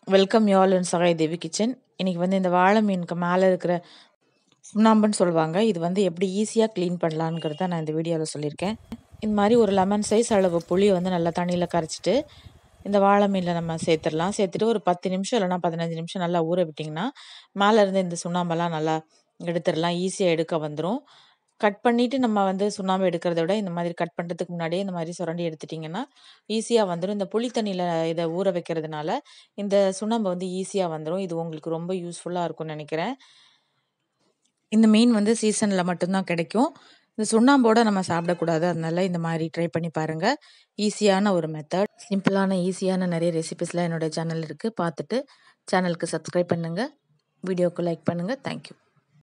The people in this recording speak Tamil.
welcome you all in Sagai Devi kitchen இன்னைக்கு வந்து இந்த வாழை மீனுக்கு மேலே இருக்கிற சுண்ணாம்புன்னு சொல்லுவாங்க இது வந்து எப்படி ஈஸியாக க்ளீன் பண்ணலாங்கிறத நான் இந்த வீடியோவில் சொல்லியிருக்கேன் இந்த மாதிரி ஒரு லெமன் சைஸ் அளவு புளியை வந்து நல்லா தண்ணியில் கரைச்சிட்டு இந்த வாழை மீனில் நம்ம சேர்த்துடலாம் சேர்த்துட்டு ஒரு பத்து நிமிஷம் இல்லைனா பதினஞ்சு நிமிஷம் நல்லா ஊற விட்டிங்கன்னா மேலே இருந்து இந்த சுண்ணாம்பெல்லாம் நல்லா எடுத்துடலாம் ஈஸியாக எடுக்க வந்துடும் கட் பண்ணிவிட்டு நம்ம வந்து சுண்ணாம்பு எடுக்கிறத விட இந்த மாதிரி கட் பண்ணுறதுக்கு முன்னாடியே இந்த மாதிரி சுரண்டி எடுத்துட்டிங்கன்னா ஈஸியாக வந்துடும் இந்த புளி தண்ணியில் இதை ஊற வைக்கிறதுனால இந்த சுண்ணாம்பு வந்து ஈஸியாக வந்துடும் இது உங்களுக்கு ரொம்ப யூஸ்ஃபுல்லாக இருக்கும்னு நினைக்கிறேன் இந்த மீன் வந்து சீசனில் மட்டும்தான் கிடைக்கும் இந்த சுண்ணாம்போட நம்ம சாப்பிடக்கூடாது அதனால இந்த மாதிரி ட்ரை பண்ணி பாருங்கள் ஈஸியான ஒரு மெத்தட் சிம்பிளான ஈஸியான நிறைய ரெசிபிஸ்லாம் என்னோட சேனல் இருக்குது பார்த்துட்டு சேனலுக்கு சப்ஸ்கிரைப் பண்ணுங்கள் வீடியோக்கு லைக் பண்ணுங்கள் தேங்க்யூ